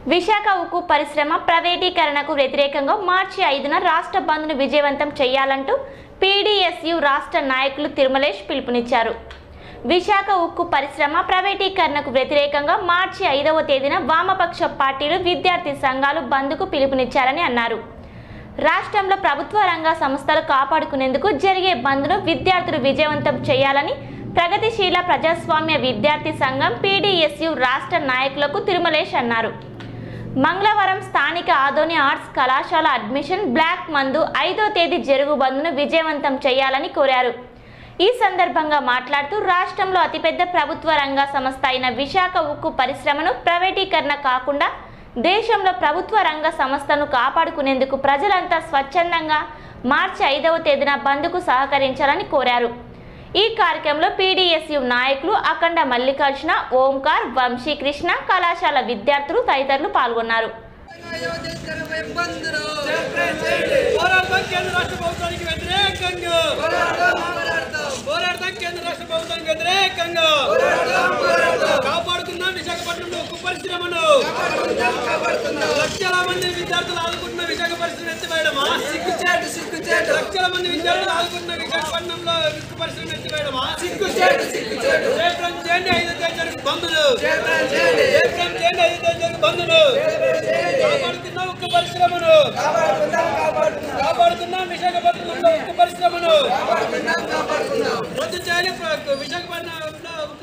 విశాఖ ఉక్కు పరిశ్రమ ప్రైవేటీకరణకు వ్యతిరేకంగా మార్చి ఐదున రాష్ట్ర బంద్ను విజయవంతం చేయాలంటూ పీడీఎస్యు రాష్ట్ర నాయకులు తిరుమలేష్ పిలుపునిచ్చారు విశాఖ ఉక్కు పరిశ్రమ ప్రైవేటీకరణకు వ్యతిరేకంగా మార్చి ఐదవ తేదీన వామపక్ష పార్టీలు విద్యార్థి సంఘాలు బంద్కు పిలుపునిచ్చారని అన్నారు రాష్ట్రంలో ప్రభుత్వ రంగ సంస్థలు కాపాడుకునేందుకు జరిగే బంద్ను విద్యార్థులు విజయవంతం చేయాలని ప్రగతిశీల ప్రజాస్వామ్య విద్యార్థి సంఘం పీడీఎస్యు రాష్ట్ర నాయకులకు తిరుమలేష్ అన్నారు మంగళవారం స్థానిక ఆదోని ఆర్ట్స్ కళాశాల అడ్మిషన్ బ్లాక్ మందు ఐదో తేదీ జరుగు బంద్ను విజయవంతం చేయాలని కోరారు ఈ సందర్భంగా మాట్లాడుతూ రాష్ట్రంలో అతిపెద్ద ప్రభుత్వ రంగ సంస్థ అయిన విశాఖ ఉక్కు పరిశ్రమను ప్రైవేటీకరణ కాకుండా దేశంలో ప్రభుత్వ రంగ సంస్థను కాపాడుకునేందుకు ప్రజలంతా స్వచ్ఛందంగా మార్చి ఐదవ తేదీన బంద్కు సహకరించాలని కోరారు ఈ కార్యక్రమంలో పీడీఎస్యు నాయకులు అఖండ మల్లికార్జున ఓంకార్ వంశీకృష్ణ కళాశాల విద్యార్థులు తదితరులు పాల్గొన్నారు పోరాడతాం కేంద్ర రాష్ట్ర ప్రభుత్వానికి వ్యతిరేకంగా పోరాడతాం కేంద్ర రాష్ట్ర ప్రభుత్వానికి వ్యతిరేకంగా కాపాడుకుందాం విశాఖపట్నంలో ఉక్కు పరిశ్రమను లక్షల మంది విద్యార్థులు ఆదుకుంటున్న విశాఖ పరిశ్రమ ఎత్తివేయడమా సిగ్గుచేటు సిగ్గుచేటు లక్షల మంది విద్యార్థులు ఆదుకుంటున్న విశాఖపట్నంలో ఉక్కు పరిశ్రమ ఎత్తివేయడమా సిగ్గుచేటు సిగ్గుచేటు రేపు చేయండి ఐదు తేదీ బంధులు రేపు చేయండి ఐదు తేదీ బంధులు కాపాడుకుందాం ఉక్కు పరిశ్రమను కాపాడుకుందాం విశాఖపట్నంలో ఉక్కు పరిశ్రమను రద్దు చేయాలి ప్ర- విశాఖపట్నంలో ఉక్కు